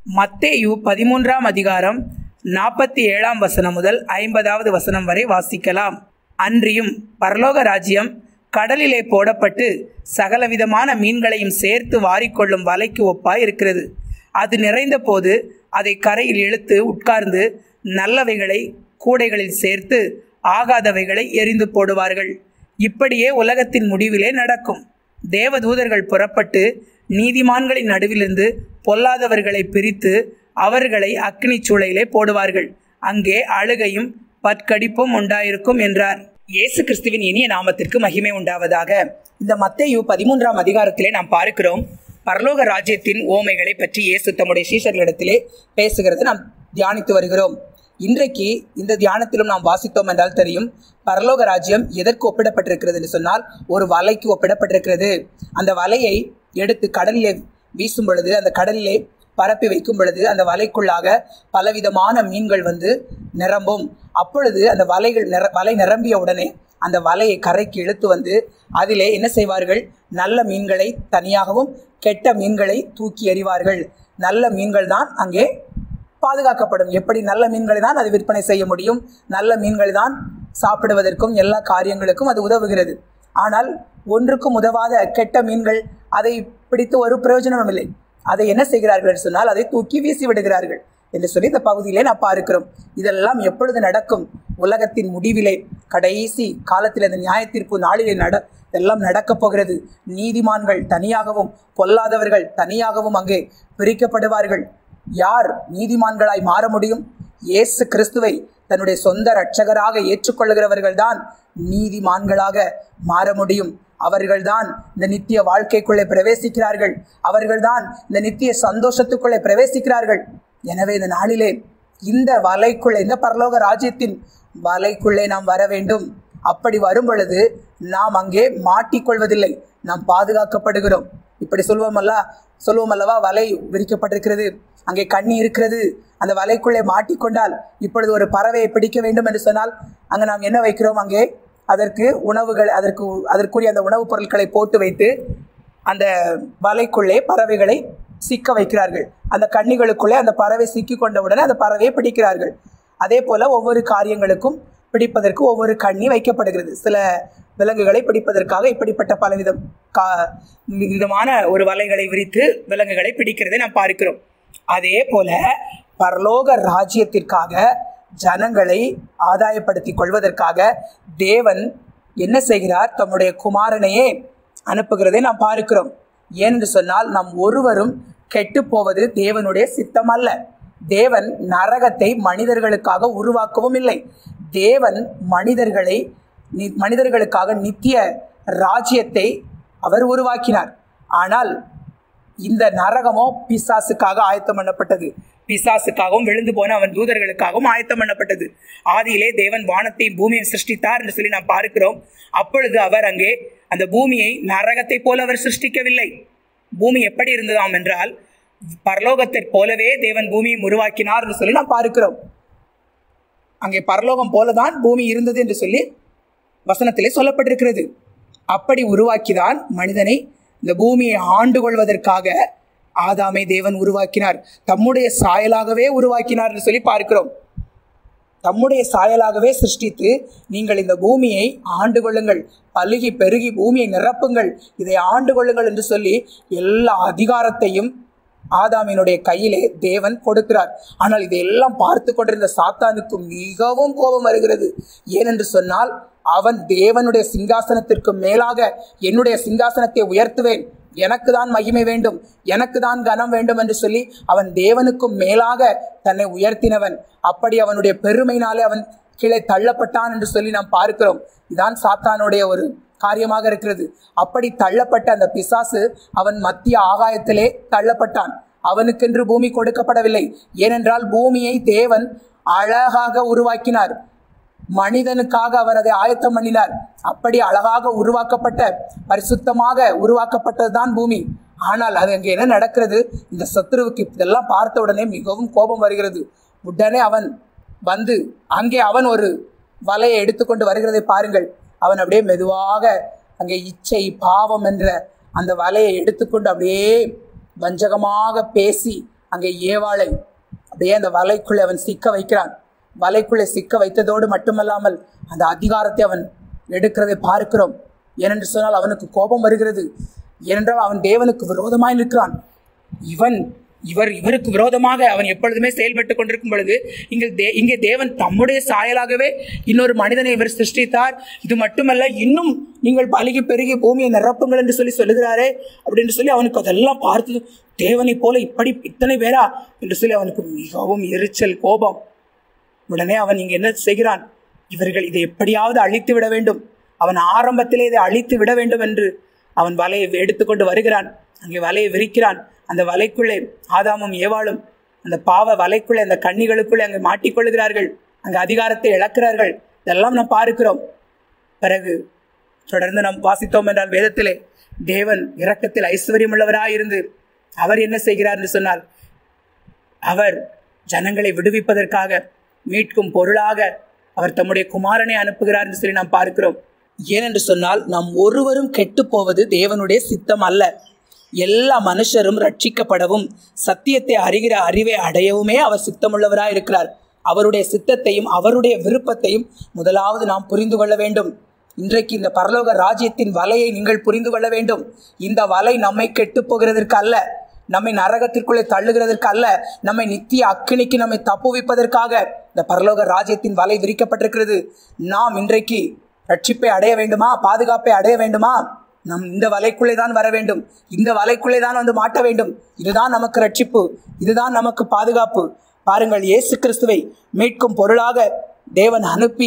மத்தேயு பதிமூன்றாம் அதிகாரம் நாற்பத்தி ஏழாம் வசனம் முதல் ஐம்பதாவது வசனம் வரை வாசிக்கலாம் அன்றியும் பரலோக ராஜ்யம் கடலிலே போடப்பட்டு சகலவிதமான மீன்களையும் சேர்த்து வாரிக்கொள்ளும் வலைக்கு ஒப்பாய் இருக்கிறது அது நிறைந்த போது அதை கரையில் இழுத்து உட்கார்ந்து நல்லவைகளை கூடைகளில் சேர்த்து ஆகாதவைகளை எரிந்து போடுவார்கள் இப்படியே உலகத்தின் முடிவிலே நடக்கும் தேவதூதர்கள் புறப்பட்டு நீதிமான்களின் நடுவிலிருந்து பொல்லாதவர்களை பிரித்து அவர்களை அக்னி சூளையிலே போடுவார்கள் அங்கே அழுகையும் பற்கடிப்பும் உண்டாயிருக்கும் என்றார் இயேசு கிறிஸ்துவின் இனிய நாமத்திற்கு மகிமை உண்டாவதாக இந்த மத்தேயு பதிமூன்றாம் அதிகாரத்திலே நாம் பார்க்கிறோம் பரலோக ராஜ்யத்தின் ஓமைகளை பற்றி இயேசு தம்முடைய சீஷர்களிடத்திலே பேசுகிறது நாம் தியானித்து வருகிறோம் இன்றைக்கு இந்த தியானத்திலும் நாம் வாசித்தோம் என்றால் தெரியும் பரலோக ராஜ்யம் எதற்கு ஒப்பிடப்பட்டிருக்கிறது என்று சொன்னால் ஒரு வலைக்கு ஒப்பிடப்பட்டிருக்கிறது அந்த வலையை எடுத்து கடலிலே வீசும் பொழுது அந்த கடலிலே பரப்பி வைக்கும் பொழுது அந்த வலைக்குள்ளாக பலவிதமான மீன்கள் வந்து நிரம்பும் அப்பொழுது அந்த வலைகள் நிர வலை நிரம்பிய உடனே அந்த வலையை கரைக்கு இழுத்து வந்து அதிலே என்ன செய்வார்கள் நல்ல மீன்களை தனியாகவும் கெட்ட மீன்களை தூக்கி எறிவார்கள் நல்ல மீன்கள் தான் அங்கே பாதுகாக்கப்படும் எப்படி நல்ல மீன்களை தான் அது விற்பனை செய்ய முடியும் நல்ல மீன்களை தான் சாப்பிடுவதற்கும் எல்லா காரியங்களுக்கும் அது உதவுகிறது ஆனால் ஒன்றுக்கும் உதவாத கெட்ட மீன்கள் அதை பிடித்து ஒரு பிரயோஜனமும் இல்லை அதை என்ன செய்கிறார்கள் என்று சொன்னால் அதை தூக்கி வீசி விடுகிறார்கள் என்று சொல்லி இந்த பகுதியிலே நான் பார்க்கிறோம் இதெல்லாம் எப்பொழுது நடக்கும் உலகத்தின் முடிவிலே கடைசி காலத்தில் இந்த நியாய தீர்ப்பு நாளிலே நட இதெல்லாம் நடக்கப் போகிறது நீதிமான்கள் தனியாகவும் பொல்லாதவர்கள் தனியாகவும் அங்கே பிரிக்கப்படுவார்கள் யார் நீதிமான்களாய் மாற முடியும் இயேசு கிறிஸ்துவை தன்னுடைய சொந்த இரட்சகராக ஏற்றுக்கொள்கிறவர்கள் தான் நீதிமான்களாக மாற முடியும் அவர்கள்தான் இந்த நித்திய வாழ்க்கைக்குள்ளே பிரவேசிக்கிறார்கள் அவர்கள்தான் இந்த நித்திய சந்தோஷத்துக்குள்ளே பிரவேசிக்கிறார்கள் எனவே இந்த நாளிலே இந்த வலைக்குள்ளே இந்த பரலோக ராஜ்யத்தின் வலைக்குள்ளே நாம் வர வேண்டும் அப்படி வரும் பொழுது நாம் அங்கே மாட்டிக்கொள்வதில்லை நாம் பாதுகாக்கப்படுகிறோம் இப்படி சொல்வோம் அல்ல சொல்வோம் அல்லவா வலை விரிக்கப்பட்டிருக்கிறது அங்கே கண்ணி இருக்கிறது அந்த வலைக்குள்ளே மாட்டிக்கொண்டால் இப்பொழுது ஒரு பறவையை பிடிக்க வேண்டும் என்று சொன்னால் அங்கே நாம் என்ன வைக்கிறோம் அங்கே அதற்கு உணவுகள் அதற்கு அதற்குரிய அந்த உணவுப் பொருட்களை போட்டு வைத்து அந்த வலைக்குள்ளே பறவைகளை சிக்க வைக்கிறார்கள் அந்த கண்ணிகளுக்குள்ளே அந்த பறவை சிக்கி கொண்ட உடனே அந்த பறவையை பிடிக்கிறார்கள் அதே போல ஒவ்வொரு காரியங்களுக்கும் பிடிப்பதற்கு ஒவ்வொரு கண்ணி வைக்கப்படுகிறது சில விலங்குகளை பிடிப்பதற்காக இப்படிப்பட்ட பலவிதம் கா விதமான ஒரு வலைகளை விரித்து விலங்குகளை பிடிக்கிறதை நாம் பார்க்கிறோம் அதே போல பரலோக ராஜ்யத்திற்காக ஜனங்களை ஆதாயப்படுத்தி கொள்வதற்காக தேவன் என்ன செய்கிறார் தம்முடைய குமாரனையே அனுப்புகிறதை நாம் பார்க்கிறோம் ஏனென்று சொன்னால் நாம் ஒருவரும் கெட்டு போவது தேவனுடைய சித்தம் அல்ல தேவன் நரகத்தை மனிதர்களுக்காக உருவாக்கவும் இல்லை தேவன் மனிதர்களை மனிதர்களுக்காக நித்திய ராஜ்யத்தை அவர் உருவாக்கினார் ஆனால் இந்த நரகமோ பிசாசுக்காக ஆயத்தம் பண்ணப்பட்டது பிசாசுக்காகவும் விழுந்து போன அவன் தூதர்களுக்காகவும் ஆயத்தம் பண்ணப்பட்டது ஆதியிலே தேவன் வானத்தையும் பூமியை சிருஷ்டித்தார் என்று சொல்லி நாம் பார்க்கிறோம் அப்பொழுது அவர் அங்கே அந்த பூமியை நரகத்தை போல அவர் சிருஷ்டிக்கவில்லை பூமி எப்படி இருந்ததாம் என்றால் பரலோகத்தை போலவே தேவன் பூமியை உருவாக்கினார் என்று சொல்லி நாம் பார்க்கிறோம் அங்கே பரலோகம் போலதான் பூமி இருந்தது என்று சொல்லி வசனத்திலே சொல்லப்பட்டிருக்கிறது அப்படி உருவாக்கிதான் மனிதனை இந்த பூமியை ஆண்டு கொள்வதற்காக ஆதாமை தேவன் உருவாக்கினார் தம்முடைய சாயலாகவே உருவாக்கினார் என்று சொல்லி பார்க்கிறோம் தம்முடைய சாயலாகவே சிருஷ்டித்து நீங்கள் இந்த பூமியை ஆண்டு கொள்ளுங்கள் பழுகி பெருகி பூமியை நிரப்புங்கள் இதை ஆண்டு கொள்ளுங்கள் என்று சொல்லி எல்லா அதிகாரத்தையும் ஆதாமினுடைய கையிலே தேவன் கொடுக்கிறார் ஆனால் இதையெல்லாம் பார்த்து கொண்டிருந்த சாத்தானுக்கு மிகவும் கோபம் வருகிறது ஏனென்று சொன்னால் அவன் தேவனுடைய சிங்காசனத்திற்கு மேலாக என்னுடைய சிங்காசனத்தை உயர்த்துவேன் எனக்கு தான் மகிமை வேண்டும் எனக்கு தான் கனம் வேண்டும் என்று சொல்லி அவன் தேவனுக்கும் மேலாக தன்னை உயர்த்தினவன் அப்படி அவனுடைய பெருமைனாலே அவன் கீழே தள்ளப்பட்டான் என்று சொல்லி நாம் பார்க்கிறோம் இதான் சாத்தானுடைய ஒரு காரியமாக இருக்கிறது அப்படி தள்ளப்பட்ட அந்த பிசாசு அவன் மத்திய ஆகாயத்திலே தள்ளப்பட்டான் அவனுக்கென்று பூமி கொடுக்கப்படவில்லை ஏனென்றால் பூமியை தேவன் அழகாக உருவாக்கினார் மனிதனுக்காக அவர் அதை ஆயத்தம் பண்ணினார் அப்படி அழகாக உருவாக்கப்பட்ட பரிசுத்தமாக உருவாக்கப்பட்டதுதான் பூமி ஆனால் அது அங்கே என்ன நடக்கிறது இந்த சத்துருவுக்கு இதெல்லாம் பார்த்த உடனே மிகவும் கோபம் வருகிறது உடனே அவன் வந்து அங்கே அவன் ஒரு வலையை எடுத்துக்கொண்டு வருகிறதை பாருங்கள் அவன் அப்படியே மெதுவாக அங்கே இச்சை பாவம் என்ற அந்த வலையை எடுத்துக்கொண்டு அப்படியே வஞ்சகமாக பேசி அங்கே ஏவாளை அப்படியே அந்த வலைக்குள்ளே அவன் சிக்க வைக்கிறான் வலைக்குள்ளே சிக்க வைத்ததோடு மட்டுமல்லாமல் அந்த அதிகாரத்தை அவன் எடுக்கிறதை பார்க்கிறோம் ஏனென்று சொன்னால் அவனுக்கு கோபம் வருகிறது ஏனென்றால் அவன் தேவனுக்கு விரோதமாய் நிற்கிறான் இவன் இவர் இவருக்கு விரோதமாக அவன் எப்பொழுதுமே செயல்பட்டு கொண்டிருக்கும் பொழுது இங்கே தே இங்கே தேவன் தம்முடைய சாயலாகவே இன்னொரு மனிதனை இவர் சிருஷ்டித்தார் இது மட்டுமல்ல இன்னும் நீங்கள் பலுகி பெருகி பூமியை நிரப்புங்கள் என்று சொல்லி சொல்லுகிறாரே அப்படின்னு சொல்லி அவனுக்கு அதெல்லாம் பார்த்து தேவனைப் போல இப்படி இத்தனை பேரா என்று சொல்லி அவனுக்கு மிகவும் எரிச்சல் கோபம் உடனே அவன் இங்கே என்ன செய்கிறான் இவர்கள் இதை எப்படியாவது அழித்து விட வேண்டும் அவன் ஆரம்பத்திலே இதை அழித்து விட வேண்டும் என்று அவன் வலையை எடுத்துக்கொண்டு வருகிறான் அங்கே வலையை விரிக்கிறான் அந்த வலைக்குள்ளே ஆதாமும் ஏவாளும் அந்த பாவ வலைக்குள்ளே அந்த கண்ணிகளுக்குள்ளே அங்கே மாட்டிக்கொள்கிறார்கள் அங்கே அதிகாரத்தை இழக்கிறார்கள் இதெல்லாம் நாம் பார்க்கிறோம் பிறகு தொடர்ந்து நாம் வாசித்தோம் என்றால் வேதத்திலே தேவன் இரக்கத்தில் ஐஸ்வர்யமுள்ளவராயிருந்து அவர் என்ன செய்கிறார் என்று சொன்னால் அவர் ஜனங்களை விடுவிப்பதற்காக மீட்கும் பொருளாக அவர் தம்முடைய குமாரனை அனுப்புகிறார் என்று சொல்லி நாம் பார்க்கிறோம் ஏனென்று சொன்னால் நாம் ஒருவரும் கெட்டு போவது தேவனுடைய சித்தம் அல்ல எல்லா மனுஷரும் ரட்சிக்கப்படவும் சத்தியத்தை அறிகிற அறிவை அடையவுமே அவர் சித்தமுள்ளவராய் இருக்கிறார் அவருடைய சித்தத்தையும் அவருடைய விருப்பத்தையும் முதலாவது நாம் புரிந்து கொள்ள வேண்டும் இன்றைக்கு இந்த பரலோக ராஜ்யத்தின் வலையை நீங்கள் புரிந்து கொள்ள வேண்டும் இந்த வலை நம்மை கெட்டு போகிறதற்கு அல்ல நம்மை நரகத்திற்குள்ளே தள்ளுகிறதற்கு அல்ல நம்மை நித்திய அக்கினிக்கு நம்மை தப்புவிப்பதற்காக இந்த பரலோக ராஜ்யத்தின் வலை விரிக்கப்பட்டிருக்கிறது நாம் இன்றைக்கு ரட்சிப்பை அடைய வேண்டுமா பாதுகாப்பை அடைய வேண்டுமா நம் இந்த வலைக்குள்ளே தான் வர வேண்டும் இந்த வலைக்குள்ளே தான் வந்து மாட்ட வேண்டும் இதுதான் நமக்கு ரட்சிப்பு இதுதான் நமக்கு பாதுகாப்பு பாருங்கள் இயேசு கிறிஸ்துவை மீட்கும் பொருளாக தேவன் அனுப்பி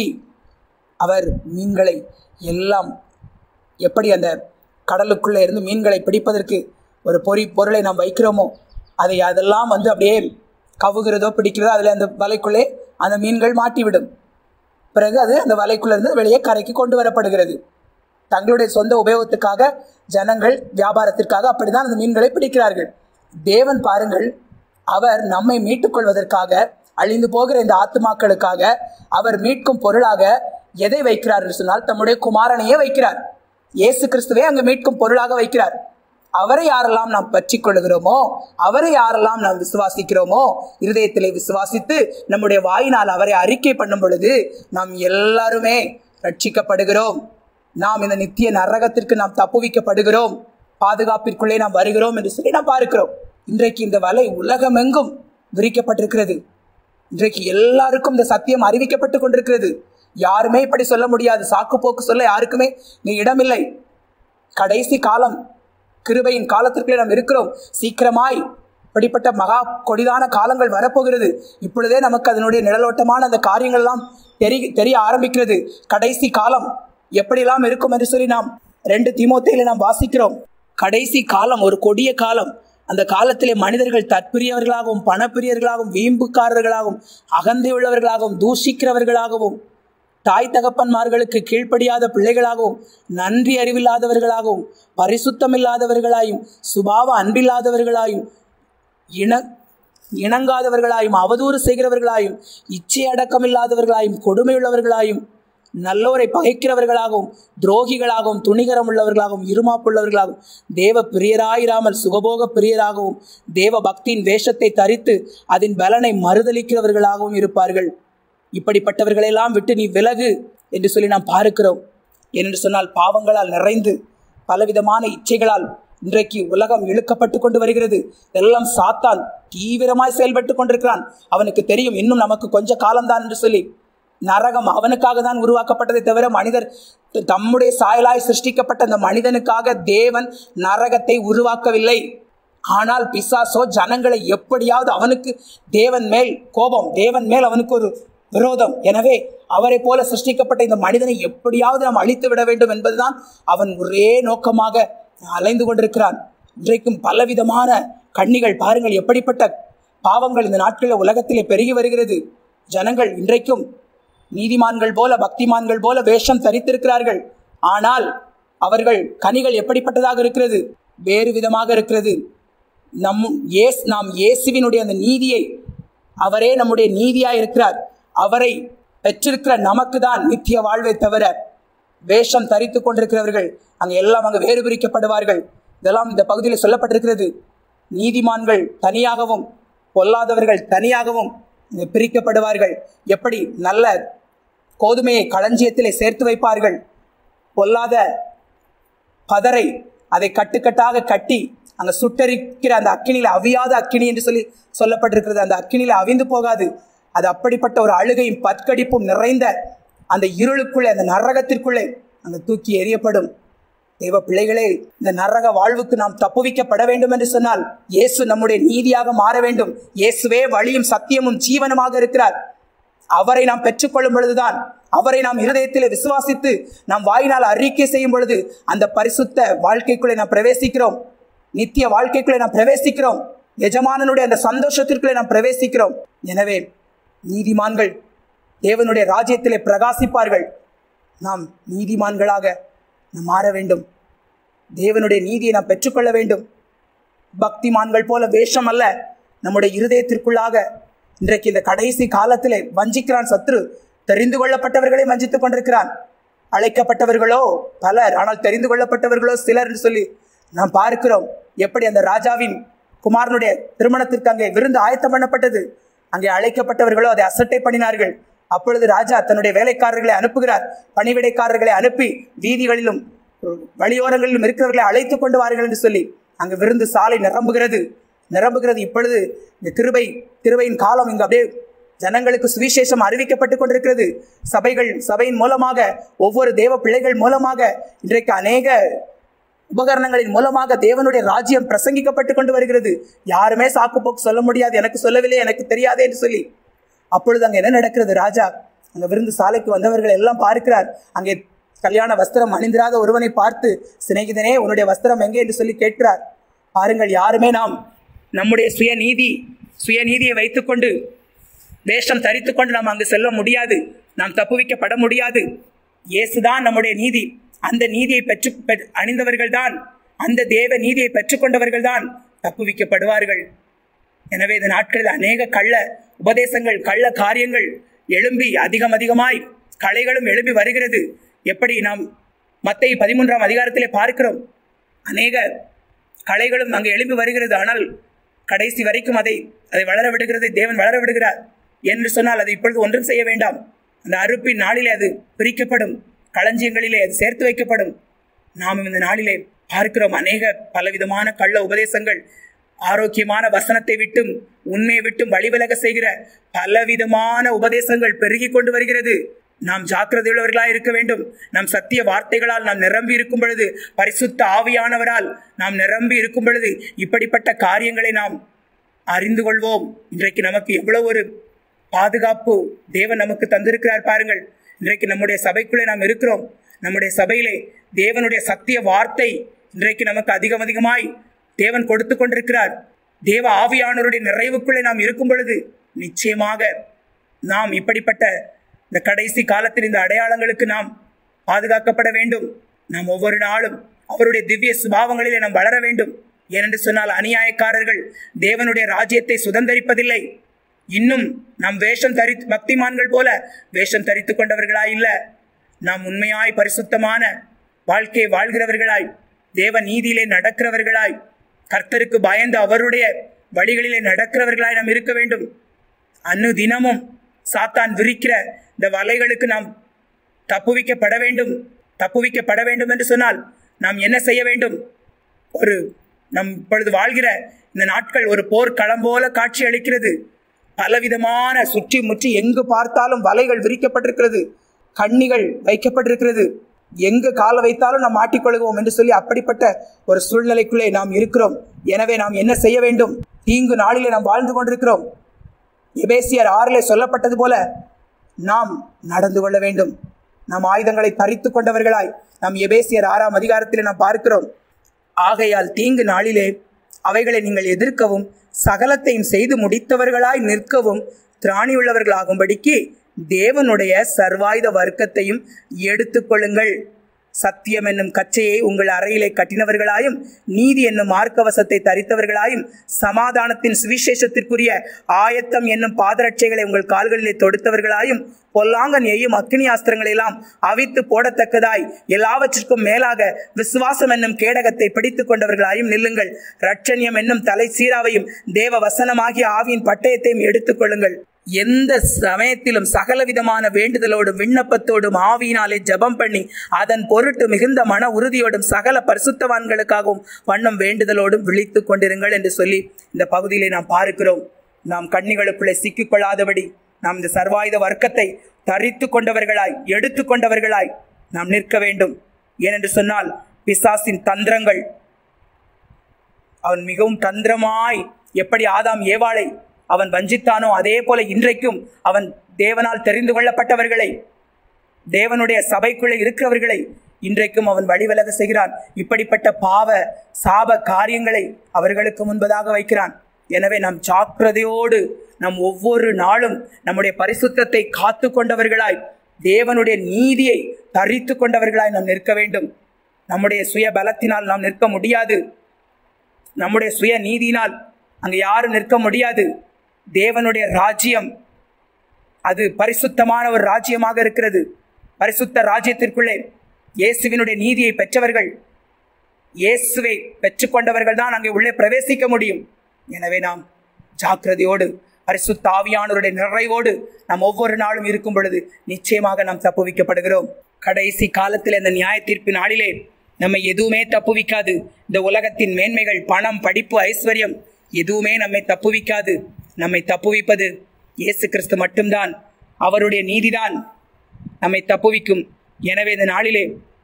அவர் மீன்களை எல்லாம் எப்படி அந்த கடலுக்குள்ளே இருந்து மீன்களை பிடிப்பதற்கு ஒரு பொறி பொருளை நாம் வைக்கிறோமோ அதை அதெல்லாம் வந்து அப்படியே கவுகிறதோ பிடிக்கிறதோ அதில் அந்த வலைக்குள்ளே அந்த மீன்கள் மாட்டிவிடும் பிறகு அது அந்த வலைக்குள்ளே இருந்து வெளியே கரைக்கு கொண்டு வரப்படுகிறது தங்களுடைய சொந்த உபயோகத்துக்காக ஜனங்கள் வியாபாரத்திற்காக அப்படிதான் அந்த மீன்களை பிடிக்கிறார்கள் தேவன் பாருங்கள் அவர் நம்மை மீட்டுக்கொள்வதற்காக அழிந்து போகிற இந்த ஆத்துமாக்களுக்காக அவர் மீட்கும் பொருளாக எதை வைக்கிறார் என்று சொன்னால் தம்முடைய குமாரனையே வைக்கிறார் இயேசு கிறிஸ்துவே அங்கு மீட்கும் பொருளாக வைக்கிறார் அவரை யாரெல்லாம் நாம் பற்றி கொள்ளுகிறோமோ அவரை யாரெல்லாம் நாம் விசுவாசிக்கிறோமோ இருதயத்திலே விசுவாசித்து நம்முடைய வாயினால் அவரை அறிக்கை பண்ணும் பொழுது நாம் எல்லாருமே ரட்சிக்கப்படுகிறோம் நாம் இந்த நித்திய நரகத்திற்கு நாம் தப்புவிக்கப்படுகிறோம் பாதுகாப்பிற்குள்ளே நாம் வருகிறோம் என்று சொல்லி நாம் பார்க்கிறோம் இன்றைக்கு இந்த வலை உலகமெங்கும் விரிக்கப்பட்டிருக்கிறது இன்றைக்கு எல்லாருக்கும் இந்த சத்தியம் அறிவிக்கப்பட்டு கொண்டிருக்கிறது யாருமே இப்படி சொல்ல முடியாது சாக்கு போக்கு சொல்ல யாருக்குமே நீ இடமில்லை கடைசி காலம் கிருபையின் காலத்திற்குள்ளே நாம் இருக்கிறோம் சீக்கிரமாய் இப்படிப்பட்ட மகா கொடிதான காலங்கள் வரப்போகிறது இப்பொழுதே நமக்கு அதனுடைய நிழலோட்டமான அந்த காரியங்கள் எல்லாம் தெரிய தெரிய ஆரம்பிக்கிறது கடைசி காலம் எப்படியெல்லாம் இருக்கும் என்று சொல்லி நாம் ரெண்டு தீமோத்தையில நாம் வாசிக்கிறோம் கடைசி காலம் ஒரு கொடிய காலம் அந்த காலத்திலே மனிதர்கள் தற்பிரியவர்களாகவும் பணப்பிரியர்களாகவும் வீம்புக்காரர்களாகவும் அகந்தை உள்ளவர்களாகவும் தூஷிக்கிறவர்களாகவும் தாய் தகப்பன்மார்களுக்கு கீழ்ப்படியாத பிள்ளைகளாகவும் நன்றி அறிவில்லாதவர்களாகவும் பரிசுத்தமில்லாதவர்களாயும் சுபாவ அன்பில்லாதவர்களாயும் இன இணங்காதவர்களாயும் அவதூறு செய்கிறவர்களாயும் இச்சை அடக்கமில்லாதவர்களாயும் கொடுமையுள்ளவர்களாயும் நல்லோரை பகைக்கிறவர்களாகவும் துரோகிகளாகவும் துணிகரம் உள்ளவர்களாகவும் இருமாப்புள்ளவர்களாகவும் தேவ பிரியராயிராமல் சுகபோக பிரியராகவும் தேவ பக்தியின் வேஷத்தை தரித்து அதன் பலனை மறுதளிக்கிறவர்களாகவும் இருப்பார்கள் இப்படிப்பட்டவர்களெல்லாம் விட்டு நீ விலகு என்று சொல்லி நாம் பார்க்கிறோம் ஏனென்று சொன்னால் பாவங்களால் நிறைந்து பலவிதமான இச்சைகளால் இன்றைக்கு உலகம் இழுக்கப்பட்டு கொண்டு வருகிறது எல்லாம் சாத்தான் தீவிரமாய் செயல்பட்டு கொண்டிருக்கிறான் அவனுக்கு தெரியும் இன்னும் நமக்கு கொஞ்ச காலம்தான் என்று சொல்லி நரகம் அவனுக்காக தான் உருவாக்கப்பட்டதை தவிர மனிதர் தம்முடைய சாயலாய் சிருஷ்டிக்கப்பட்ட அந்த மனிதனுக்காக தேவன் நரகத்தை உருவாக்கவில்லை ஆனால் பிசாசோ ஜனங்களை எப்படியாவது அவனுக்கு தேவன் மேல் கோபம் தேவன் மேல் அவனுக்கு ஒரு விரோதம் எனவே அவரை போல சிருஷ்டிக்கப்பட்ட இந்த மனிதனை எப்படியாவது நாம் அழித்து விட வேண்டும் என்பதுதான் அவன் ஒரே நோக்கமாக அலைந்து கொண்டிருக்கிறான் இன்றைக்கும் பலவிதமான கண்ணிகள் பாருங்கள் எப்படிப்பட்ட பாவங்கள் இந்த நாட்களில் உலகத்திலே பெருகி வருகிறது ஜனங்கள் இன்றைக்கும் நீதிமான்கள் போல பக்திமான்கள் போல வேஷம் தரித்திருக்கிறார்கள் ஆனால் அவர்கள் கனிகள் எப்படிப்பட்டதாக இருக்கிறது வேறு விதமாக இருக்கிறது நம் ஏஸ் நாம் இயேசுவினுடைய அந்த நீதியை அவரே நம்முடைய நீதியாக இருக்கிறார் அவரை பெற்றிருக்கிற நமக்கு தான் நித்திய வாழ்வை தவிர வேஷம் தரித்து கொண்டிருக்கிறவர்கள் அங்கே எல்லாம் அங்கே வேறு பிரிக்கப்படுவார்கள் இதெல்லாம் இந்த பகுதியில் சொல்லப்பட்டிருக்கிறது நீதிமான்கள் தனியாகவும் பொல்லாதவர்கள் தனியாகவும் இங்கு பிரிக்கப்படுவார்கள் எப்படி நல்ல கோதுமையை களஞ்சியத்திலே சேர்த்து வைப்பார்கள் பொல்லாத பதரை அதை கட்டுக்கட்டாக கட்டி அங்க சுட்டரிக்கிற அந்த அக்கினியில அவியாத அக்கினி என்று சொல்லி சொல்லப்பட்டிருக்கிறது அந்த அக்கினியில அவிந்து போகாது அது அப்படிப்பட்ட ஒரு அழுகையும் பற்கடிப்பும் நிறைந்த அந்த இருளுக்குள்ளே அந்த நரகத்திற்குள்ளே அங்க தூக்கி எறியப்படும் தேவ பிள்ளைகளே இந்த நரக வாழ்வுக்கு நாம் தப்புவிக்கப்பட வேண்டும் என்று சொன்னால் இயேசு நம்முடைய நீதியாக மாற வேண்டும் இயேசுவே வழியும் சத்தியமும் ஜீவனமாக இருக்கிறார் அவரை நாம் பெற்றுக்கொள்ளும் பொழுதுதான் அவரை நாம் இருதயத்தில் விசுவாசித்து நாம் வாயினால் அறிக்கை செய்யும் பொழுது அந்த பரிசுத்த வாழ்க்கைக்குள்ளே நாம் பிரவேசிக்கிறோம் நித்திய வாழ்க்கைக்குள்ளே நாம் பிரவேசிக்கிறோம் எஜமானனுடைய அந்த சந்தோஷத்திற்குள்ளே நாம் பிரவேசிக்கிறோம் எனவே நீதிமான்கள் தேவனுடைய ராஜ்யத்திலே பிரகாசிப்பார்கள் நாம் நீதிமான்களாக நாம் மாற வேண்டும் தேவனுடைய நீதியை நாம் பெற்றுக்கொள்ள வேண்டும் பக்திமான்கள் போல வேஷம் அல்ல நம்முடைய இருதயத்திற்குள்ளாக இன்றைக்கு இந்த கடைசி காலத்திலே வஞ்சிக்கிறான் சத்ரு தெரிந்து கொள்ளப்பட்டவர்களை வஞ்சித்துக் கொண்டிருக்கிறான் அழைக்கப்பட்டவர்களோ பலர் ஆனால் தெரிந்து கொள்ளப்பட்டவர்களோ சிலர் என்று சொல்லி நாம் பார்க்கிறோம் எப்படி அந்த ராஜாவின் குமாரனுடைய திருமணத்திற்கு அங்கே விருந்து ஆயத்தம் பண்ணப்பட்டது அங்கே அழைக்கப்பட்டவர்களோ அதை அசட்டை பண்ணினார்கள் அப்பொழுது ராஜா தன்னுடைய வேலைக்காரர்களை அனுப்புகிறார் பணிவிடைக்காரர்களை அனுப்பி வீதிகளிலும் வழியோரங்களிலும் இருக்கிறவர்களை அழைத்து கொண்டு வாருங்கள் என்று சொல்லி அங்கு விருந்து சாலை நிரம்புகிறது நிரம்புகிறது இப்பொழுது இந்த கிருபை கிருபையின் காலம் இங்கு அப்படியே ஜனங்களுக்கு சுவிசேஷம் அறிவிக்கப்பட்டு கொண்டிருக்கிறது சபைகள் சபையின் மூலமாக ஒவ்வொரு தேவ பிள்ளைகள் மூலமாக இன்றைக்கு அநேக உபகரணங்களின் மூலமாக தேவனுடைய ராஜ்யம் பிரசங்கிக்கப்பட்டு கொண்டு வருகிறது யாருமே சாக்கு போக்கு சொல்ல முடியாது எனக்கு சொல்லவில்லை எனக்கு தெரியாதே என்று சொல்லி அப்பொழுது அங்கே என்ன நடக்கிறது ராஜா அங்கே விருந்து சாலைக்கு வந்தவர்கள் எல்லாம் பார்க்கிறார் அங்கே கல்யாண வஸ்திரம் அணிந்திராத ஒருவனை பார்த்து சிநேகிதனே உன்னுடைய வஸ்திரம் எங்கே என்று சொல்லி கேட்கிறார் பாருங்கள் யாருமே நாம் நம்முடைய சுயநீதி சுயநீதியை வைத்துக்கொண்டு வேஷம் தரித்து கொண்டு நாம் அங்கு செல்ல முடியாது நாம் தப்புவிக்கப்பட முடியாது இயேசுதான் நம்முடைய நீதி அந்த நீதியை பெற்று பெற்- அணிந்தவர்கள்தான் அந்த தேவ நீதியை பெற்றுக்கொண்டவர்கள்தான் தப்புவிக்கப்படுவார்கள் எனவே இந்த நாட்களில் அநேக கள்ள உபதேசங்கள் கள்ள காரியங்கள் எழும்பி அதிகம் அதிகமாய் கலைகளும் எழும்பி வருகிறது எப்படி நாம் மத்தை பதிமூன்றாம் அதிகாரத்திலே பார்க்கிறோம் அநேக கலைகளும் அங்கே எழும்பி வருகிறது ஆனால் கடைசி வரைக்கும் அதை அதை வளர விடுகிறது தேவன் வளர விடுகிறார் என்று சொன்னால் அது இப்பொழுது ஒன்றும் செய்ய வேண்டாம் அந்த அறுப்பின் நாளிலே அது பிரிக்கப்படும் களஞ்சியங்களிலே அது சேர்த்து வைக்கப்படும் நாம் இந்த நாளிலே பார்க்கிறோம் அநேக பலவிதமான கள்ள உபதேசங்கள் ஆரோக்கியமான வசனத்தை விட்டும் உண்மையை விட்டும் வழிவிலக செய்கிற பலவிதமான உபதேசங்கள் பெருகி கொண்டு வருகிறது நாம் ஜாக்கிரதையுள்ளவர்களாய் இருக்க வேண்டும் நம் சத்திய வார்த்தைகளால் நாம் நிரம்பி இருக்கும் பொழுது பரிசுத்த ஆவியானவரால் நாம் நிரம்பி இருக்கும் பொழுது இப்படிப்பட்ட காரியங்களை நாம் அறிந்து கொள்வோம் இன்றைக்கு நமக்கு எவ்வளவு ஒரு பாதுகாப்பு தேவன் நமக்கு தந்திருக்கிறார் பாருங்கள் இன்றைக்கு நம்முடைய சபைக்குள்ளே நாம் இருக்கிறோம் நம்முடைய சபையிலே தேவனுடைய சத்திய வார்த்தை இன்றைக்கு நமக்கு அதிகம் அதிகமாய் தேவன் கொடுத்து கொண்டிருக்கிறார் தேவ ஆவியானவருடைய நிறைவுக்குள்ளே நாம் இருக்கும் பொழுது நிச்சயமாக நாம் இப்படிப்பட்ட இந்த கடைசி காலத்தில் இந்த அடையாளங்களுக்கு நாம் பாதுகாக்கப்பட வேண்டும் நாம் ஒவ்வொரு நாளும் அவருடைய திவ்ய சுபாவங்களிலே நாம் வளர வேண்டும் ஏனென்று சொன்னால் அநியாயக்காரர்கள் தேவனுடைய ராஜ்யத்தை சுதந்தரிப்பதில்லை இன்னும் நாம் வேஷம் தரி பக்திமான்கள் போல வேஷம் தரித்து கொண்டவர்களாய் இல்ல நாம் உண்மையாய் பரிசுத்தமான வாழ்க்கையை வாழ்கிறவர்களாய் தேவ நீதியிலே நடக்கிறவர்களாய் கர்த்தருக்கு பயந்து அவருடைய வழிகளிலே நடக்கிறவர்களாய் நாம் இருக்க வேண்டும் அன்னு தினமும் சாத்தான் விரிக்கிற இந்த வலைகளுக்கு நாம் தப்புவிக்கப்பட வேண்டும் தப்புவிக்கப்பட வேண்டும் என்று சொன்னால் நாம் என்ன செய்ய வேண்டும் ஒரு நம் இப்பொழுது வாழ்கிற இந்த நாட்கள் ஒரு போர்க்களம் போல காட்சி அளிக்கிறது பலவிதமான சுற்றி முற்றி எங்கு பார்த்தாலும் வலைகள் விரிக்கப்பட்டிருக்கிறது கண்ணிகள் வைக்கப்பட்டிருக்கிறது எங்கு கால வைத்தாலும் நாம் மாட்டிக்கொள்வோம் என்று சொல்லி அப்படிப்பட்ட ஒரு சூழ்நிலைக்குள்ளே நாம் இருக்கிறோம் எனவே நாம் என்ன செய்ய வேண்டும் தீங்கு நாளிலே நாம் வாழ்ந்து கொண்டிருக்கிறோம் எபேசியர் ஆறிலே சொல்லப்பட்டது போல நாம் நடந்து கொள்ள வேண்டும் நாம் ஆயுதங்களை தரித்து கொண்டவர்களாய் நாம் எபேசியர் ஆறாம் அதிகாரத்திலே நாம் பார்க்கிறோம் ஆகையால் தீங்கு நாளிலே அவைகளை நீங்கள் எதிர்க்கவும் சகலத்தையும் செய்து முடித்தவர்களாய் நிற்கவும் திராணியுள்ளவர்களாகும்படிக்கு தேவனுடைய சர்வாயுத வர்க்கத்தையும் எடுத்துக்கொள்ளுங்கள் சத்தியம் என்னும் கச்சையை உங்கள் அறையிலே கட்டினவர்களாயும் நீதி என்னும் மார்க்கவசத்தை தரித்தவர்களாயும் சமாதானத்தின் சுவிசேஷத்திற்குரிய ஆயத்தம் என்னும் பாதரட்சைகளை உங்கள் கால்களிலே தொடுத்தவர்களாயும் பொல்லாங்கன் எய்யும் அக்னி ஆஸ்திரங்களை எல்லாம் அவித்து போடத்தக்கதாய் எல்லாவற்றிற்கும் மேலாக விசுவாசம் என்னும் கேடகத்தை பிடித்துக் கொண்டவர்களாயும் நில்லுங்கள் ரட்சணியம் என்னும் தலை சீராவையும் தேவ வசனமாகிய ஆவியின் பட்டயத்தையும் எடுத்துக் கொள்ளுங்கள் எந்த சமயத்திலும் சகலவிதமான வேண்டுதலோடும் விண்ணப்பத்தோடும் ஆவியினாலே ஜெபம் பண்ணி அதன் பொருட்டு மிகுந்த மன உறுதியோடும் சகல பரிசுத்தவான்களுக்காகவும் வண்ணம் வேண்டுதலோடும் விழித்துக் கொண்டிருங்கள் என்று சொல்லி இந்த பகுதியிலே நாம் பார்க்கிறோம் நாம் கண்ணிகளுக்குள்ளே சிக்கிக்கொள்ளாதபடி நாம் இந்த சர்வாயுத வர்க்கத்தை தரித்து கொண்டவர்களாய் எடுத்து கொண்டவர்களாய் நாம் நிற்க வேண்டும் ஏனென்று சொன்னால் பிசாசின் தந்திரங்கள் அவன் மிகவும் தந்திரமாய் எப்படி ஆதாம் ஏவாளை அவன் வஞ்சித்தானோ அதே போல இன்றைக்கும் அவன் தேவனால் தெரிந்து கொள்ளப்பட்டவர்களை தேவனுடைய சபைக்குள்ளே இருக்கிறவர்களை இன்றைக்கும் அவன் வழிவிலக செய்கிறான் இப்படிப்பட்ட பாவ சாப காரியங்களை அவர்களுக்கு முன்பதாக வைக்கிறான் எனவே நாம் ஜாக்கிரதையோடு நம் ஒவ்வொரு நாளும் நம்முடைய பரிசுத்தத்தை காத்து கொண்டவர்களாய் தேவனுடைய நீதியை தரித்து கொண்டவர்களாய் நாம் நிற்க வேண்டும் நம்முடைய சுய பலத்தினால் நாம் நிற்க முடியாது நம்முடைய சுய நீதியினால் அங்கு யாரும் நிற்க முடியாது தேவனுடைய ராஜ்யம் அது பரிசுத்தமான ஒரு ராஜ்யமாக இருக்கிறது பரிசுத்த ராஜ்யத்திற்குள்ளே இயேசுவினுடைய நீதியை பெற்றவர்கள் இயேசுவை பெற்றுக்கொண்டவர்கள் தான் அங்கே உள்ளே பிரவேசிக்க முடியும் எனவே நாம் ஜாக்கிரதையோடு பரிசுத்த ஆவியானவருடைய நிறைவோடு நாம் ஒவ்வொரு நாளும் இருக்கும் பொழுது நிச்சயமாக நாம் தப்புவிக்கப்படுகிறோம் கடைசி காலத்தில் இந்த நியாய தீர்ப்பு நாளிலே நம்மை எதுவுமே தப்புவிக்காது இந்த உலகத்தின் மேன்மைகள் பணம் படிப்பு ஐஸ்வர்யம் எதுவுமே நம்மை தப்புவிக்காது நம்மை தப்புவிப்பது இயேசு கிறிஸ்து மட்டும்தான் அவருடைய நீதிதான் நம்மை தப்புவிக்கும் எனவே இந்த நாளிலே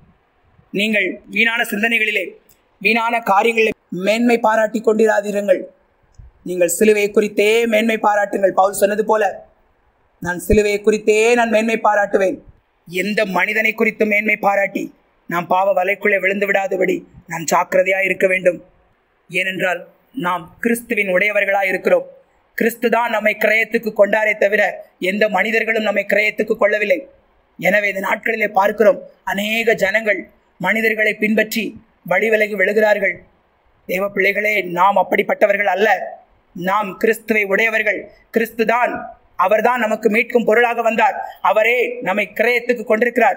நீங்கள் வீணான சிந்தனைகளிலே வீணான காரியங்களிலே மேன்மை பாராட்டி கொண்டிராதீர்கள் நீங்கள் சிலுவையை குறித்தே மேன்மை பாராட்டுங்கள் பவுல் சொன்னது போல நான் சிலுவையை குறித்தே நான் மேன்மை பாராட்டுவேன் எந்த மனிதனை குறித்து மேன்மை பாராட்டி நாம் பாவ வலைக்குள்ளே விழுந்து விடாதபடி நாம் ஜாக்கிரதையாக இருக்க வேண்டும் ஏனென்றால் நாம் கிறிஸ்துவின் உடையவர்களாக இருக்கிறோம் கிறிஸ்து தான் நம்மை கிரயத்துக்கு கொண்டாரே தவிர எந்த மனிதர்களும் நம்மை கிரயத்துக்கு கொள்ளவில்லை எனவே இந்த நாட்களிலே பார்க்கிறோம் அநேக ஜனங்கள் மனிதர்களை பின்பற்றி வழி விலகி விழுகிறார்கள் தேவ பிள்ளைகளே நாம் அப்படிப்பட்டவர்கள் அல்ல நாம் கிறிஸ்துவை உடையவர்கள் கிறிஸ்து தான் அவர்தான் நமக்கு மீட்கும் பொருளாக வந்தார் அவரே நம்மை கிரயத்துக்கு கொண்டிருக்கிறார்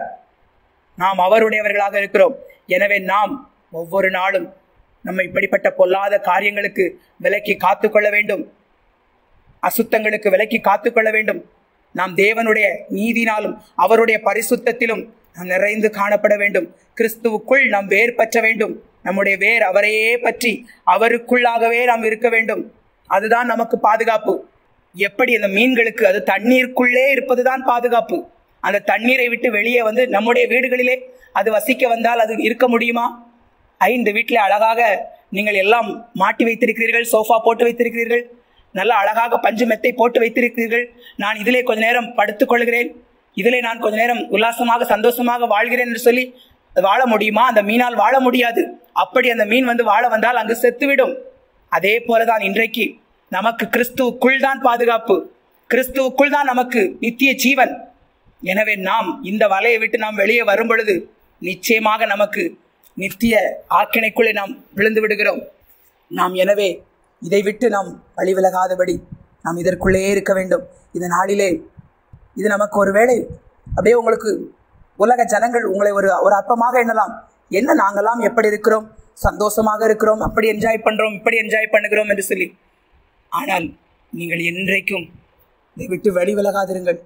நாம் அவருடையவர்களாக இருக்கிறோம் எனவே நாம் ஒவ்வொரு நாளும் நம்ம இப்படிப்பட்ட பொல்லாத காரியங்களுக்கு விலக்கி காத்துக்கொள்ள வேண்டும் அசுத்தங்களுக்கு விலக்கி காத்துக்கொள்ள வேண்டும் நாம் தேவனுடைய நீதினாலும் அவருடைய பரிசுத்தத்திலும் நாம் நிறைந்து காணப்பட வேண்டும் கிறிஸ்துவுக்குள் நாம் வேர் பற்ற வேண்டும் நம்முடைய வேர் அவரையே பற்றி அவருக்குள்ளாகவே நாம் இருக்க வேண்டும் அதுதான் நமக்கு பாதுகாப்பு எப்படி அந்த மீன்களுக்கு அது தண்ணீருக்குள்ளே இருப்பதுதான் பாதுகாப்பு அந்த தண்ணீரை விட்டு வெளியே வந்து நம்முடைய வீடுகளிலே அது வசிக்க வந்தால் அது இருக்க முடியுமா ஐந்து வீட்டில் அழகாக நீங்கள் எல்லாம் மாட்டி வைத்திருக்கிறீர்கள் சோஃபா போட்டு வைத்திருக்கிறீர்கள் நல்ல அழகாக பஞ்சு மெத்தை போட்டு வைத்திருக்கிறீர்கள் நான் இதிலே கொஞ்ச நேரம் படுத்துக் கொள்கிறேன் இதிலே நான் கொஞ்ச நேரம் உல்லாசமாக சந்தோஷமாக வாழ்கிறேன் என்று சொல்லி வாழ முடியுமா அந்த மீனால் வாழ முடியாது அப்படி அந்த மீன் வந்து வாழ வந்தால் அங்கு செத்துவிடும் அதே போலதான் இன்றைக்கு நமக்கு கிறிஸ்துவுக்குள் தான் பாதுகாப்பு கிறிஸ்துவுக்குள் தான் நமக்கு நித்திய ஜீவன் எனவே நாம் இந்த வலையை விட்டு நாம் வெளியே வரும் பொழுது நிச்சயமாக நமக்கு நித்திய ஆக்கினைக்குள்ளே நாம் விழுந்து விடுகிறோம் நாம் எனவே இதை விட்டு நாம் வழி விலகாதபடி நாம் இதற்குள்ளே இருக்க வேண்டும் இந்த நாளிலே இது நமக்கு ஒரு வேளை அப்படியே உங்களுக்கு உலக ஜனங்கள் உங்களை ஒரு ஒரு அற்பமாக எண்ணலாம் என்ன நாங்கெல்லாம் எப்படி இருக்கிறோம் சந்தோஷமாக இருக்கிறோம் அப்படி என்ஜாய் பண்ணுறோம் இப்படி என்ஜாய் பண்ணுகிறோம் என்று சொல்லி ஆனால் நீங்கள் என்றைக்கும் இதை விட்டு வழி விலகாதிருங்கள்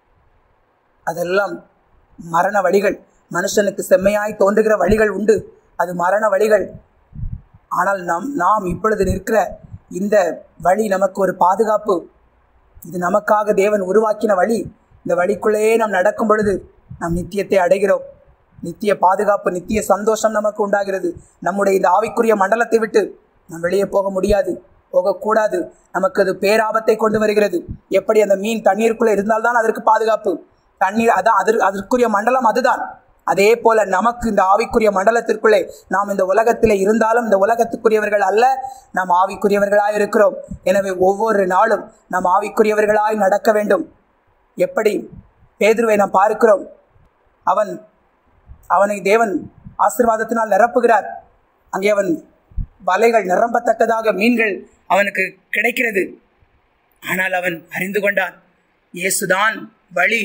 அதெல்லாம் மரண வழிகள் மனுஷனுக்கு செம்மையாய் தோன்றுகிற வழிகள் உண்டு அது மரண வழிகள் ஆனால் நாம் நாம் இப்பொழுது நிற்கிற இந்த வழி நமக்கு ஒரு பாதுகாப்பு இது நமக்காக தேவன் உருவாக்கின வழி இந்த வழிக்குள்ளேயே நாம் நடக்கும் பொழுது நாம் நித்தியத்தை அடைகிறோம் நித்திய பாதுகாப்பு நித்திய சந்தோஷம் நமக்கு உண்டாகிறது நம்முடைய இந்த ஆவிக்குரிய மண்டலத்தை விட்டு நாம் வெளியே போக முடியாது போகக்கூடாது நமக்கு அது பேராபத்தை கொண்டு வருகிறது எப்படி அந்த மீன் தண்ணீருக்குள்ளே இருந்தால்தான் அதற்கு பாதுகாப்பு தண்ணீர் அதான் அது அதற்குரிய மண்டலம் அதுதான் அதே போல நமக்கு இந்த ஆவிக்குரிய மண்டலத்திற்குள்ளே நாம் இந்த உலகத்திலே இருந்தாலும் இந்த உலகத்துக்குரியவர்கள் அல்ல நாம் ஆவிக்குரியவர்களாய் இருக்கிறோம் எனவே ஒவ்வொரு நாளும் நாம் ஆவிக்குரியவர்களாய் நடக்க வேண்டும் எப்படி பேதுருவை நாம் பார்க்கிறோம் அவன் அவனை தேவன் ஆசிர்வாதத்தினால் நிரப்புகிறார் அங்கே அவன் வலைகள் நிரம்பத்தக்கதாக மீன்கள் அவனுக்கு கிடைக்கிறது ஆனால் அவன் அறிந்து கொண்டான் இயேசுதான் வழி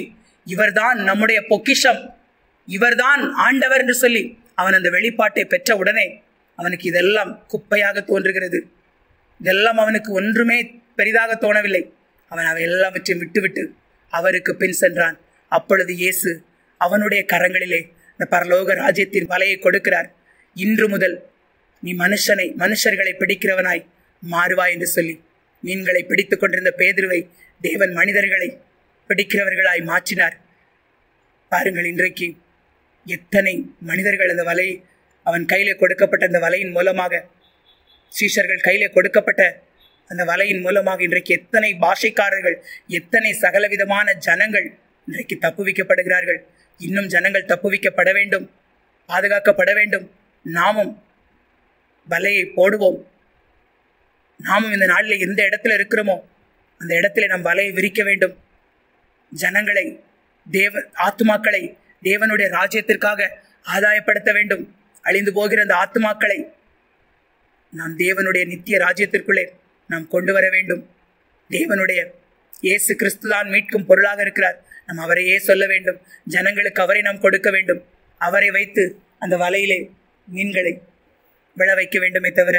இவர்தான் நம்முடைய பொக்கிஷம் இவர்தான் ஆண்டவர் என்று சொல்லி அவன் அந்த வெளிப்பாட்டை பெற்ற உடனே அவனுக்கு இதெல்லாம் குப்பையாக தோன்றுகிறது இதெல்லாம் அவனுக்கு ஒன்றுமே பெரிதாக தோணவில்லை அவன் அவை எல்லாவற்றையும் விட்டுவிட்டு அவருக்கு பின் சென்றான் அப்பொழுது இயேசு அவனுடைய கரங்களிலே இந்த பரலோக ராஜ்யத்தின் வலையை கொடுக்கிறார் இன்று முதல் நீ மனுஷனை மனுஷர்களை பிடிக்கிறவனாய் மாறுவாய் என்று சொல்லி மீன்களை பிடித்துக் கொண்டிருந்த பேதுருவை தேவன் மனிதர்களை பிடிக்கிறவர்களாய் மாற்றினார் பாருங்கள் இன்றைக்கு எத்தனை மனிதர்கள் அந்த வலை அவன் கையிலே கொடுக்கப்பட்ட அந்த வலையின் மூலமாக சீஷர்கள் கையிலே கொடுக்கப்பட்ட அந்த வலையின் மூலமாக இன்றைக்கு எத்தனை பாஷைக்காரர்கள் எத்தனை சகலவிதமான ஜனங்கள் இன்றைக்கு தப்புவிக்கப்படுகிறார்கள் இன்னும் ஜனங்கள் தப்புவிக்கப்பட வேண்டும் பாதுகாக்கப்பட வேண்டும் நாமும் வலையை போடுவோம் நாமும் இந்த நாளில் எந்த இடத்துல இருக்கிறோமோ அந்த இடத்துல நாம் வலையை விரிக்க வேண்டும் ஜனங்களை தேவ ஆத்துமாக்களை தேவனுடைய ராஜ்யத்திற்காக ஆதாயப்படுத்த வேண்டும் அழிந்து போகிற அந்த ஆத்துமாக்களை நாம் தேவனுடைய நித்திய ராஜ்யத்திற்குள்ளே நாம் கொண்டு வர வேண்டும் தேவனுடைய இயேசு கிறிஸ்து தான் மீட்கும் பொருளாக இருக்கிறார் நாம் அவரையே சொல்ல வேண்டும் ஜனங்களுக்கு அவரை நாம் கொடுக்க வேண்டும் அவரை வைத்து அந்த வலையிலே மீன்களை விழ வைக்க வேண்டுமே தவிர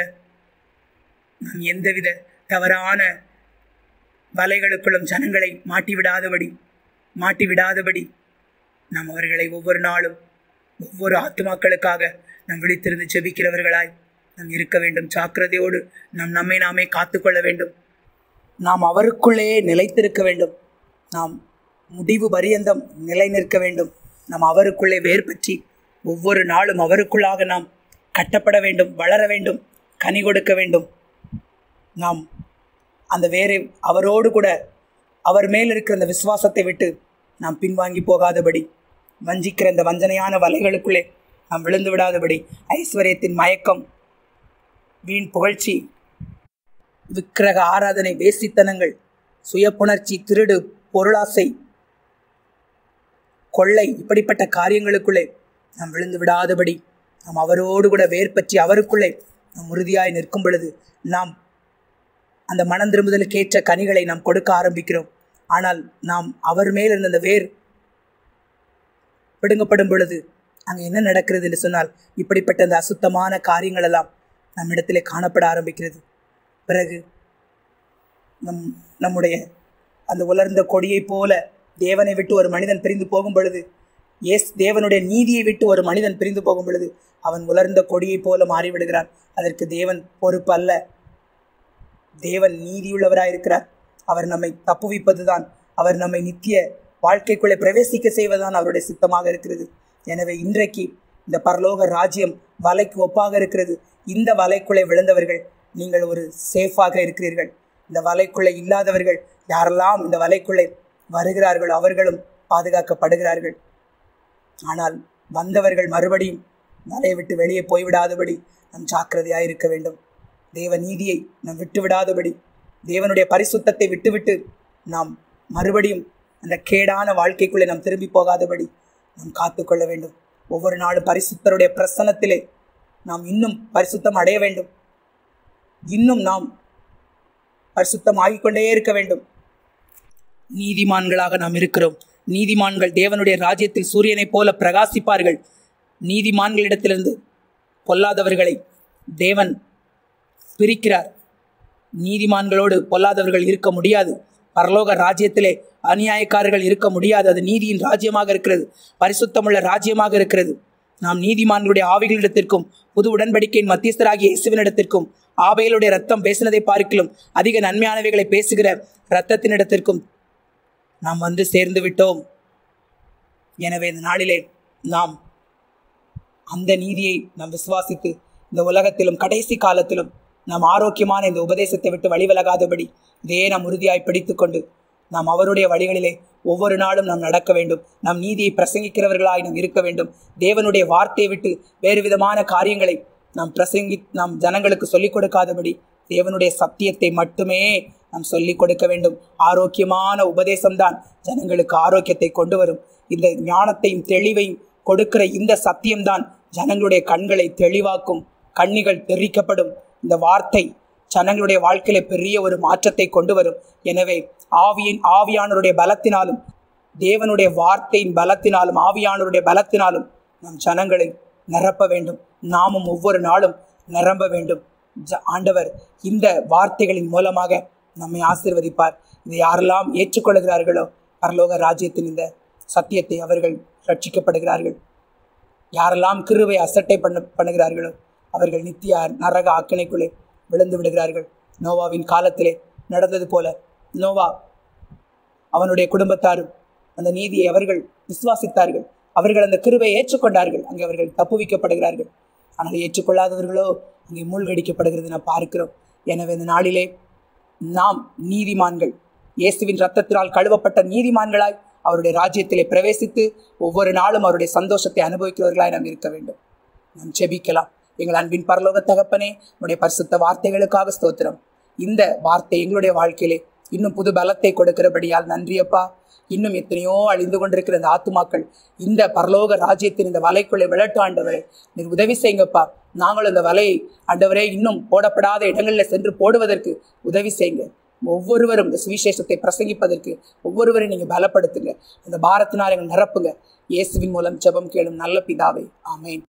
நாம் எந்தவித தவறான வலைகளுக்குள்ளும் ஜனங்களை மாட்டி விடாதபடி மாட்டி விடாதபடி நாம் அவர்களை ஒவ்வொரு நாளும் ஒவ்வொரு ஆத்துமாக்களுக்காக நாம் விழித்திருந்து செபிக்கிறவர்களாய் நாம் இருக்க வேண்டும் ஜாக்கிரதையோடு நாம் நம்மை நாமே காத்துக்கொள்ள வேண்டும் நாம் அவருக்குள்ளே நிலைத்திருக்க வேண்டும் நாம் முடிவு பரியந்தம் நிலை நிற்க வேண்டும் நாம் அவருக்குள்ளே வேர் பற்றி ஒவ்வொரு நாளும் அவருக்குள்ளாக நாம் கட்டப்பட வேண்டும் வளர வேண்டும் கனி கொடுக்க வேண்டும் நாம் அந்த வேரை அவரோடு கூட அவர் மேல் இருக்கிற அந்த விசுவாசத்தை விட்டு நாம் பின்வாங்கி போகாதபடி வஞ்சிக்கிற இந்த வஞ்சனையான வலைகளுக்குள்ளே நாம் விழுந்து விடாதபடி ஐஸ்வர்யத்தின் மயக்கம் வீண் புகழ்ச்சி விக்கிரக ஆராதனை வேசித்தனங்கள் சுயப்புணர்ச்சி திருடு பொருளாசை கொள்ளை இப்படிப்பட்ட காரியங்களுக்குள்ளே நாம் விழுந்து விடாதபடி நாம் அவரோடு கூட வேர் பற்றி அவருக்குள்ளே நாம் உறுதியாய் நிற்கும் பொழுது நாம் அந்த மனம் திரும்புதலுக்கு ஏற்ற கனிகளை நாம் கொடுக்க ஆரம்பிக்கிறோம் ஆனால் நாம் அவர் மேல் இருந்த அந்த வேர் பிடுங்கப்படும் பொழுது அங்கே என்ன நடக்கிறது என்று சொன்னால் இப்படிப்பட்ட அந்த அசுத்தமான காரியங்கள் எல்லாம் நம்மிடத்திலே காணப்பட ஆரம்பிக்கிறது பிறகு நம் நம்முடைய அந்த உலர்ந்த கொடியைப் போல தேவனை விட்டு ஒரு மனிதன் பிரிந்து போகும் பொழுது எஸ் தேவனுடைய நீதியை விட்டு ஒரு மனிதன் பிரிந்து போகும் பொழுது அவன் உலர்ந்த கொடியைப் போல மாறிவிடுகிறான் அதற்கு தேவன் பொறுப்பு அல்ல தேவன் நீதியுள்ளவராயிருக்கிறார் அவர் நம்மை தப்புவிப்பதுதான் அவர் நம்மை நித்திய வாழ்க்கைக்குள்ளே பிரவேசிக்க செய்வதுதான் அவருடைய சித்தமாக இருக்கிறது எனவே இன்றைக்கு இந்த பரலோக ராஜ்யம் வலைக்கு ஒப்பாக இருக்கிறது இந்த வலைக்குள்ளே விழுந்தவர்கள் நீங்கள் ஒரு சேஃபாக இருக்கிறீர்கள் இந்த வலைக்குள்ளே இல்லாதவர்கள் யாரெல்லாம் இந்த வலைக்குள்ளே வருகிறார்களோ அவர்களும் பாதுகாக்கப்படுகிறார்கள் ஆனால் வந்தவர்கள் மறுபடியும் வலையை விட்டு வெளியே போய்விடாதபடி நம் ஜாக்கிரதையாக இருக்க வேண்டும் தேவ நீதியை நாம் விட்டு விடாதபடி தேவனுடைய பரிசுத்தத்தை விட்டுவிட்டு நாம் மறுபடியும் அந்த கேடான வாழ்க்கைக்குள்ளே நாம் திரும்பி போகாதபடி நாம் காத்துக்கொள்ள வேண்டும் ஒவ்வொரு நாளும் பரிசுத்தருடைய பிரசன்னத்திலே நாம் இன்னும் பரிசுத்தம் அடைய வேண்டும் இன்னும் நாம் பரிசுத்தம் ஆகிக்கொண்டே இருக்க வேண்டும் நீதிமான்களாக நாம் இருக்கிறோம் நீதிமான்கள் தேவனுடைய ராஜ்யத்தில் சூரியனைப் போல பிரகாசிப்பார்கள் நீதிமான்களிடத்திலிருந்து பொல்லாதவர்களை தேவன் பிரிக்கிறார் நீதிமான்களோடு பொல்லாதவர்கள் இருக்க முடியாது பரலோக ராஜ்யத்திலே அநியாயக்காரர்கள் இருக்க முடியாது அது நீதியின் ராஜ்யமாக இருக்கிறது பரிசுத்தமுள்ள ராஜ்யமாக இருக்கிறது நாம் நீதிமான்களுடைய ஆவிகளிடத்திற்கும் புது உடன்படிக்கையின் மத்தியஸ்தராகிய இயேசுவினிடத்திற்கும் ஆபைகளுடைய ரத்தம் பேசினதை பார்க்கிலும் அதிக நன்மையானவைகளை பேசுகிற இரத்தத்தினிடத்திற்கும் நாம் வந்து சேர்ந்து விட்டோம் எனவே இந்த நாளிலே நாம் அந்த நீதியை நாம் விசுவாசித்து இந்த உலகத்திலும் கடைசி காலத்திலும் நாம் ஆரோக்கியமான இந்த உபதேசத்தை விட்டு வழிவிலகாதபடி இதே நாம் உறுதியாய் பிடித்துக்கொண்டு நாம் அவருடைய வழிகளிலே ஒவ்வொரு நாளும் நாம் நடக்க வேண்டும் நாம் நீதியை பிரசங்கிக்கிறவர்களாய் நாம் இருக்க வேண்டும் தேவனுடைய வார்த்தையை விட்டு வேறு விதமான காரியங்களை நாம் பிரசங்கி நாம் ஜனங்களுக்கு சொல்லிக் கொடுக்காதபடி தேவனுடைய சத்தியத்தை மட்டுமே நாம் சொல்லிக் கொடுக்க வேண்டும் ஆரோக்கியமான உபதேசம்தான் ஜனங்களுக்கு ஆரோக்கியத்தை கொண்டு வரும் இந்த ஞானத்தையும் தெளிவையும் கொடுக்கிற இந்த சத்தியம்தான் ஜனங்களுடைய கண்களை தெளிவாக்கும் கண்ணிகள் தெரிக்கப்படும் இந்த வார்த்தை ஜனங்களுடைய வாழ்க்கையில பெரிய ஒரு மாற்றத்தை கொண்டு வரும் எனவே ஆவியின் ஆவியானவருடைய பலத்தினாலும் தேவனுடைய வார்த்தையின் பலத்தினாலும் ஆவியானவருடைய பலத்தினாலும் நம் ஜனங்களை நிரப்ப வேண்டும் நாமும் ஒவ்வொரு நாளும் நிரம்ப வேண்டும் ஜ- ஆண்டவர் இந்த வார்த்தைகளின் மூலமாக நம்மை ஆசீர்வதிப்பார் இதை யாரெல்லாம் ஏற்றுக்கொள்கிறார்களோ பரலோக ராஜ்யத்தின் இந்த சத்தியத்தை அவர்கள் ரட்சிக்கப்படுகிறார்கள் யாரெல்லாம் கிருவை அசட்டை பண்ண பண்ணுகிறார்களோ அவர்கள் நித்திய நரக ஆக்கினைக்குள்ளே விழுந்து விடுகிறார்கள் நோவாவின் காலத்திலே நடந்தது போல நோவா அவனுடைய குடும்பத்தாரும் அந்த நீதியை அவர்கள் விசுவாசித்தார்கள் அவர்கள் அந்த கிருவை ஏற்றுக்கொண்டார்கள் அங்கே அவர்கள் தப்புவிக்கப்படுகிறார்கள் ஆனால் ஏற்றுக்கொள்ளாதவர்களோ அங்கே மூழ்கடிக்கப்படுகிறது நான் பார்க்கிறோம் எனவே இந்த நாளிலே நாம் நீதிமான்கள் இயேசுவின் ரத்தத்தினால் கழுவப்பட்ட நீதிமான்களாய் அவருடைய ராஜ்யத்திலே பிரவேசித்து ஒவ்வொரு நாளும் அவருடைய சந்தோஷத்தை அனுபவிக்கிறவர்களாய் நாம் இருக்க வேண்டும் நாம் ஜெபிக்கலாம் எங்கள் அன்பின் பரலோக தகப்பனே உடைய பரிசுத்த வார்த்தைகளுக்காக ஸ்தோத்திரம் இந்த வார்த்தை எங்களுடைய வாழ்க்கையிலே இன்னும் புது பலத்தை கொடுக்கிறபடியால் நன்றியப்பா இன்னும் எத்தனையோ அழிந்து கொண்டிருக்கிற இந்த ஆத்துமாக்கள் இந்த பரலோக ராஜ்யத்தின் இந்த வலைக்குள்ளே விளட்டு ஆண்டவரே நீர் உதவி செய்யுங்கப்பா நாங்களும் இந்த வலையை ஆண்டவரே இன்னும் போடப்படாத இடங்களில் சென்று போடுவதற்கு உதவி செய்யுங்க ஒவ்வொருவரும் இந்த சுவிசேஷத்தை பிரசங்கிப்பதற்கு ஒவ்வொருவரையும் நீங்க பலப்படுத்துங்க அந்த பாரத்தினால் எங்கள் நிரப்புங்க இயேசுவின் மூலம் ஜெபம் கேளும் நல்ல பிதாவே ஆமென்